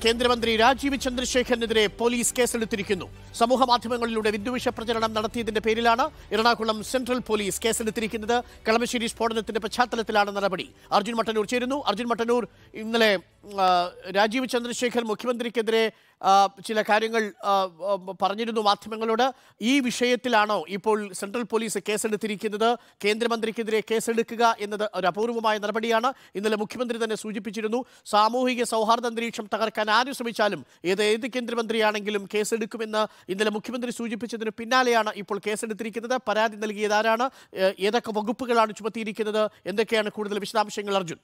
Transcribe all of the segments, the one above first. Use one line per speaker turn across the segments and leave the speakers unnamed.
കേന്ദ്രമന്ത്രി രാജീവ് ചന്ദ്രശേഖരനെതിരെ പോലീസ് കേസെടുത്തിരിക്കുന്നു സമൂഹ മാധ്യമങ്ങളിലൂടെ വിദ്വേഷ പ്രചരണം നടത്തിയതിന്റെ പേരിലാണ് എറണാകുളം സെൻട്രൽ പോലീസ് കേസെടുത്തിരിക്കുന്നത് കളമശ്ശേരി സ്ഫോടനത്തിന്റെ പശ്ചാത്തലത്തിലാണ് നടപടി അർജുൻ മട്ടന്നൂർ ചേരുന്നു അർജുൻ മട്ടന്നൂർ ഇന്നലെ ആ, രാജീവ് ചന്ദ്രശേഖർ മുഖ്യമന്ത്രിക്കെതിരെ ആ, ചില കാര്യങ്ങൾ ആ, ആ, പറഞ്ഞിരുന്നു മാധ്യമങ്ങളോട് ഈ വിഷയത്തിലാണോ ഇപ്പോൾ സെൻട്രൽ പോലീസ് കേസെടുത്തിരിക്കുന്നത് കേന്ദ്രമന്ത്രിക്കെതിരെ കേസെടുക്കുക എന്നത് ഒരു അപൂർവമായ നടപടിയാണ് ഇന്നലെ മുഖ്യമന്ത്രി തന്നെ സൂചിപ്പിച്ചിരുന്നു സാമൂഹിക സൗഹാർദ്ദ അന്തരീക്ഷം തകർക്കാൻ ആര് ശ്രമിച്ചാലും ഏത് ഏത് കേന്ദ്രമന്ത്രിയാണെങ്കിലും കേസെടുക്കുമെന്ന് ഇന്നലെ മുഖ്യമന്ത്രി സൂചിപ്പിച്ചതിന് പിന്നാലെയാണ് ഇപ്പോൾ കേസെടുത്തിരിക്കുന്നത് പരാതി നൽകിയത് ആരാണ് ഏ- ഏതൊക്കെ വകുപ്പുകളാണ് ചുമത്തിയിരിക്കുന്നത് എന്തൊക്കെയാണ് കൂടുതൽ വിശദാംശങ്ങൾ അർജുൻ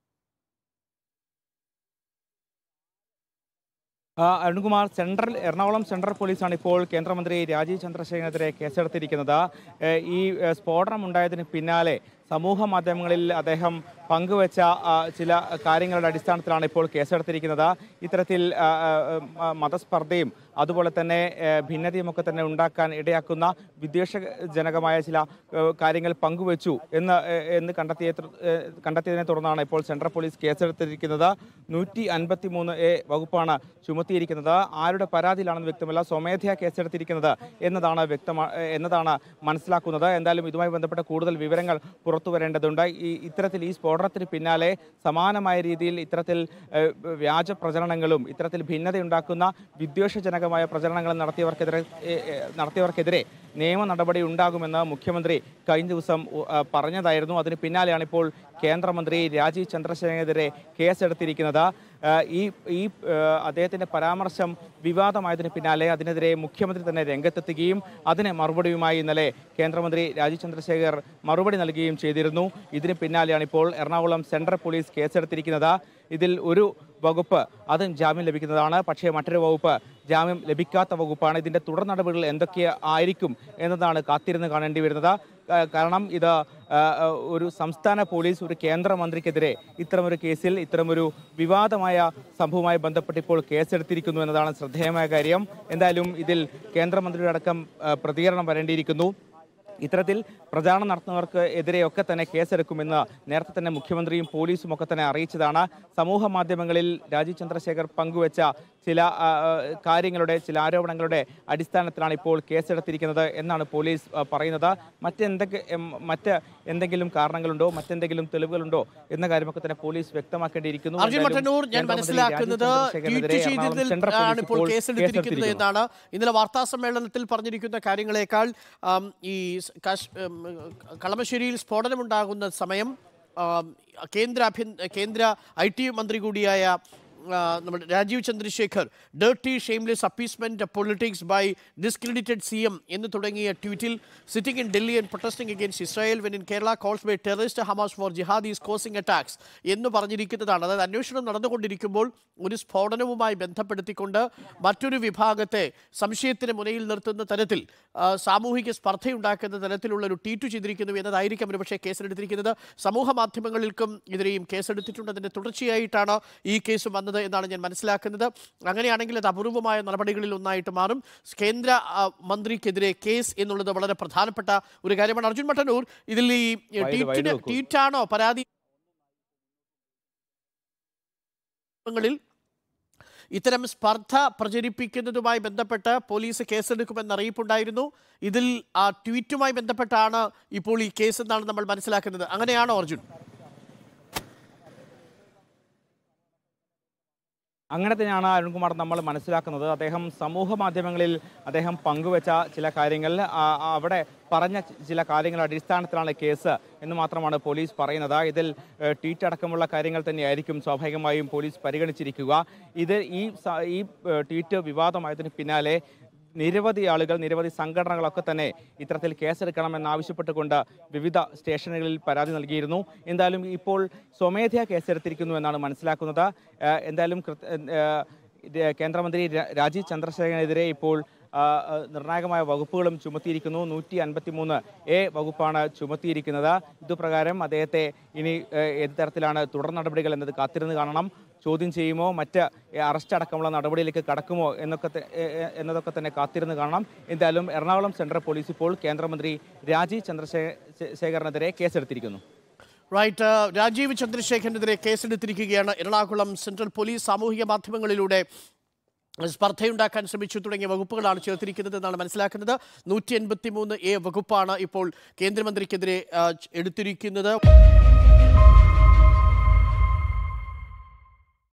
ആ, അരുൺകുമാർ സെൻട്രൽ എറണാകുളം സെൻട്രൽ പോലീസാണ് ഇപ്പോൾ കേന്ദ്രമന്ത്രി രാജീവ് ചന്ദ്രശേഖരനെതിരെ കേസെടുത്തിരിക്കുന്നത് ഏ, ഈ ഏ, സ്ഫോടനം ഉണ്ടായതിന് പിന്നാലെ സമൂഹ മാധ്യമങ്ങളിൽ അദ്ദേഹം പങ്കുവച്ച ആ, ചില കാര്യങ്ങളുടെ അടിസ്ഥാനത്തിലാണ് ഇപ്പോൾ കേസെടുത്തിരിക്കുന്നത് ഇത്തരത്തിൽ ആ, ആ, ആ, മതസ്പർദ്ധയും അതുപോലെ തന്നെ ഏ, ഭിന്നതയുമൊക്കെ തന്നെ ഉണ്ടാക്കാൻ ഇടയാക്കുന്ന വിദ്വേഷജനകമായ ചില ഏ, കാര്യങ്ങൾ പങ്കുവച്ചു എന്ന് ഏ, എന്ന് കണ്ടെത്തിയ ഏ, കണ്ടെത്തിയതിനെ തുടർന്നാണ് ഇപ്പോൾ സെൻട്രൽ പോലീസ് കേസെടുത്തിരിക്കുന്നത് നൂറ്റി അൻപത്തി മൂന്ന് എ വകുപ്പാണ് ചുമത്തിയിരിക്കുന്നത് ആരുടെ പരാതിയിലാണെന്ന് വ്യക്തമല്ല സ്വമേധയാ കേസെടുത്തിരിക്കുന്നത് എന്നതാണ് വ്യക്തമാ എന്നതാണ് മനസ്സിലാക്കുന്നത് എന്തായാലും ഇതുമായി ബന്ധപ്പെട്ട കൂടുതൽ വിവരങ്ങൾ പുറത്തു വരേണ്ടതുണ്ട് ഈ ഇത്തരത്തിൽ ഈ സ്ഫോടനത്തിന് പിന്നാലെ സമാനമായ രീതിയിൽ ഇത്തരത്തിൽ ഏഹ്, വ്യാജ പ്രചരണങ്ങളും ഇത്തരത്തിൽ ഭിന്നതയുണ്ടാക്കുന്ന വിദ്വേഷജനകമായ പ്രചരണങ്ങളും നടത്തിയവർക്കെതിരെ ഏഹ്, ഏഹ്, നടത്തിയവർക്കെതിരെ നിയമ നടപടി ഉണ്ടാകുമെന്ന് മുഖ്യമന്ത്രി കഴിഞ്ഞ ദിവസം ഉ- ആ, പറഞ്ഞതായിരുന്നു അതിന് പിന്നാലെയാണ് ഇപ്പോൾ കേന്ദ്രമന്ത്രി രാജീവ് ചന്ദ്രശേഖരനെതിരെ കേസെടുത്തിരിക്കുന്നത് ആ, ഈ ഈ ആ, അദ്ദേഹത്തിന്റെ പരാമർശം വിവാദമായതിന് പിന്നാലെ അതിനെതിരെ മുഖ്യമന്ത്രി തന്നെ രംഗത്തെത്തുകയും അതിന് മറുപടിയുമായി ഇന്നലെ കേന്ദ്രമന്ത്രി രാജീവ് ചന്ദ്രശേഖർ മറുപടി നൽകുകയും ചെയ്തിരുന്നു ഇതിന് പിന്നാലെയാണ് ഇപ്പോൾ എറണാകുളം സെൻട്രൽ പോലീസ് കേസെടുത്തിരിക്കുന്നത് ഇതിൽ ഒരു വകുപ്പ് അതും ജാമ്യം ലഭിക്കുന്നതാണ് പക്ഷേ മറ്റൊരു വകുപ്പ് ജാമ്യം ലഭിക്കാത്ത വകുപ്പാണ് ഇതിന്റെ തുടർ നടപടികൾ എന്തൊക്കെ ആയിരിക്കും എന്നതാണ് കാത്തിരുന്ന് കാണേണ്ടി വരുന്നത് ആ, കാരണം ഇത് ആ, ആ, ഒരു സംസ്ഥാന പോലീസ് ഒരു കേന്ദ്രമന്ത്രിക്കെതിരെ ഇത്തരമൊരു കേസിൽ ഇത്തരമൊരു വിവാദമായ സംഭവവുമായി ബന്ധപ്പെട്ട് ഇപ്പോൾ കേസെടുത്തിരിക്കുന്നു എന്നതാണ് ശ്രദ്ധേയമായ കാര്യം എന്തായാലും ഇതിൽ കേന്ദ്രമന്ത്രിയുടെ അടക്കം ആ, പ്രതികരണം വരേണ്ടിയിരിക്കുന്നു ഇത്തരത്തിൽ പ്രചാരണം നടത്തുന്നവർക്ക് എതിരെയൊക്കെ തന്നെ കേസെടുക്കുമെന്ന് നേരത്തെ തന്നെ മുഖ്യമന്ത്രിയും പോലീസും ഒക്കെ തന്നെ അറിയിച്ചതാണ് സമൂഹ മാധ്യമങ്ങളിൽ രാജീവ് ചന്ദ്രശേഖർ പങ്കുവച്ച ചില ആ, ആ, കാര്യങ്ങളുടെ ചില ആരോപണങ്ങളുടെ അടിസ്ഥാനത്തിലാണ് ഇപ്പോൾ കേസെടുത്തിരിക്കുന്നത് എന്നാണ് പോലീസ് ആ, പറയുന്നത് മറ്റെന്തൊക്കെ എം, മറ്റ് എന്തെങ്കിലും കാരണങ്ങളുണ്ടോ മറ്റെന്തെങ്കിലും തെളിവുകളുണ്ടോ എന്ന കാര്യമൊക്കെ തന്നെ പോലീസ് വ്യക്തമാക്കേണ്ടിയിരിക്കുന്നു
അർജുൻ
എന്തായാലും
മട്ടന്നൂർ ഞാൻ
കേന്ദ്രമന്ത്രി
മനസ്സിലാക്കുന്നത്
രാജീവ്
ട്വീറ്റ്
ചന്ദ്രശേഖരനെതിരെ എറണാകുളം
ചെയ്തതിൽ
സെൻട്രൽ
ആണ്
പോലീസ്
ഇപ്പോൾ
ഇപ്പോൾ
കേസെടുത്തിരിക്കുന്നത്
കേസെടുത്തിരിക്കുന്നു.
എന്നാണ് ഇന്നലെ വാർത്താ സമ്മേളനത്തിൽ പറഞ്ഞിരിക്കുന്ന കാര്യങ്ങളെക്കാൾ ആം, ഈ സ് കാശ് ഉം, കളമശ്ശേരിയിൽ സ്ഫോടനമുണ്ടാകുന്ന സമയം ആം, കേന്ദ്ര ആഭ്യന്തര കേന്ദ്ര ഐ ടി മന്ത്രി കൂടിയായ ആ, നമ്മുടെ Rajeev Chandrasekhar dirty shameless appeasement politics by discredited C M എന്ന് തുടങ്ങിയ ട്വീറ്റിൽ sitting in Delhi and protesting against Israel when in Kerala calls by terrorist Hamas for jihadis causing attacks എന്ന് പറഞ്ഞിരിക്കുന്നതാണ് അതായത് അന്വേഷണം നടന്നുകൊണ്ടിരിക്കുമ്പോൾ ഒരു സ്ഫോടനവുമായി ബന്ധപ്പെടുത്തിക്കൊണ്ട് മറ്റൊരു വിഭാഗത്തെ സംശയത്തിന് മുനയിൽ നിർത്തുന്ന തരത്തിൽ ആ, സാമൂഹിക സ്പർദ്ധയുണ്ടാക്കുന്ന തരത്തിലുള്ള ഒരു ട്വീറ്റ് ചെയ്തിരിക്കുന്നു എന്നതായിരിക്കും ഒരുപക്ഷെ കേസെടുത്തിരിക്കുന്നത് സമൂഹ മാധ്യമങ്ങൾക്കും എതിരെയും കേസെടുത്തിട്ടുണ്ട് അതിന്റെ തുടർച്ചയായിട്ടാണ് ഈ കേസ് വന്നത് എന്നാണ് ഞാൻ മനസ്സിലാക്കുന്നത് അങ്ങനെയാണെങ്കിൽ അത് അപൂർവമായ നടപടികളിൽ ഒന്നായിട്ട് മാറും കേന്ദ്ര ആ, മന്ത്രിക്കെതിരെ കേസ് എന്നുള്ളത് വളരെ പ്രധാനപ്പെട്ട ഒരു കാര്യമാണ് അർജുൻ മട്ടന്നൂർ ഇതിൽ ഈ
വൈദ്യ-
ട്വീറ്റിന്
വൈദ്യ വെക്കൂ.
ട്വീറ്റാണോ പരാതി ങ്ങളിൽ ഇത്തരം സ്പർദ്ധ പ്രചരിപ്പിക്കുന്നതുമായി ബന്ധപ്പെട്ട് പോലീസ് കേസെടുക്കുമെന്ന് അറിയിപ്പുണ്ടായിരുന്നു ഇതിൽ ആ ട്വീറ്റുമായി ബന്ധപ്പെട്ടാണ് ഇപ്പോൾ ഈ കേസ് എന്നാണ് നമ്മൾ മനസ്സിലാക്കുന്നത് അങ്ങനെയാണോ അർജുൻ
അങ്ങനെ തന്നെയാണ് അരുൺകുമാർ നമ്മൾ മനസ്സിലാക്കുന്നത് അദ്ദേഹം സമൂഹ മാധ്യമങ്ങളിൽ അദ്ദേഹം പങ്കുവച്ച ചില കാര്യങ്ങൾ ആ, ആ, അവിടെ പറഞ്ഞ ചി- ചില കാര്യങ്ങളുടെ അടിസ്ഥാനത്തിലാണ് കേസ് എന്ന് മാത്രമാണ് പോലീസ് പറയുന്നത് ഇതിൽ ഏഹ്, ട്വീറ്റ് അടക്കമുള്ള കാര്യങ്ങൾ തന്നെയായിരിക്കും സ്വാഭാവികമായും പോലീസ് പരിഗണിച്ചിരിക്കുക ഇത് ഈ സ- ഈ ഏഹ്, ട്വീറ്റ് വിവാദമായതിന് പിന്നാലെ നിരവധി ആളുകൾ നിരവധി സംഘടനകളൊക്കെ തന്നെ ഇത്തരത്തിൽ കേസെടുക്കണമെന്നാവശ്യപ്പെട്ടുകൊണ്ട് വിവിധ സ്റ്റേഷനുകളിൽ പരാതി നൽകിയിരുന്നു എന്തായാലും ഇപ്പോൾ സ്വമേധയാ കേസെടുത്തിരിക്കുന്നു എന്നാണ് മനസ്സിലാക്കുന്നത് ഏഹ് എന്തായാലും കൃത്യ- ഏഹ് ഇത് കേന്ദ്രമന്ത്രി രാ- രാജീവ് ചന്ദ്രശേഖരനെതിരെ ഇപ്പോൾ ആ, ആ, നിർണായകമായ വകുപ്പുകളും ചുമത്തിയിരിക്കുന്നു നൂറ്റി അൻപത്തി മൂന്ന് എ വകുപ്പാണ് ചുമത്തിയിരിക്കുന്നത് ഇതുപ്രകാരം അദ്ദേഹത്തെ ഇനി ഏഹ്, ഏത് തരത്തിലാണ് തുടർ നടപടികൾ എന്നത് കാത്തിരുന്ന് കാണണം ചോദ്യം ചെയ്യുമോ മറ്റ് ഏഹ്, അറസ്റ്റ് അടക്കമുള്ള നടപടിയിലേക്ക് കടക്കുമോ എന്നൊക്കെ ത- ഏഹ്, ഏഹ്, എന്നതൊക്കെ തന്നെ കാത്തിരുന്ന് കാണണം എന്തായാലും എറണാകുളം സെൻട്രൽ പോലീസ് ഇപ്പോൾ കേന്ദ്രമന്ത്രി രാജീവ് ചന്ദ്രശേഖരനെതിരെ കേസെടുത്തിരിക്കുന്നു
റൈറ്റ് ആ, രാജീവ് ചന്ദ്രശേഖരനെതിരെ കേസെടുത്തിരിക്കുകയാണ് എറണാകുളം സെൻട്രൽ പോലീസ് സാമൂഹിക മാധ്യമങ്ങളിലൂടെ സ്പർദ്ധയുണ്ടാക്കാൻ ശ്രമിച്ചു തുടങ്ങിയ വകുപ്പുകളാണ് ചേർത്തിരിക്കുന്നത് എന്നാണ് മനസ്സിലാക്കുന്നത് നൂറ്റി എൺപത്തി മൂന്ന് എ വകുപ്പാണ് ഇപ്പോൾ കേന്ദ്രമന്ത്രിക്കെതിരെ ആ, എടുത്തിരിക്കുന്നത്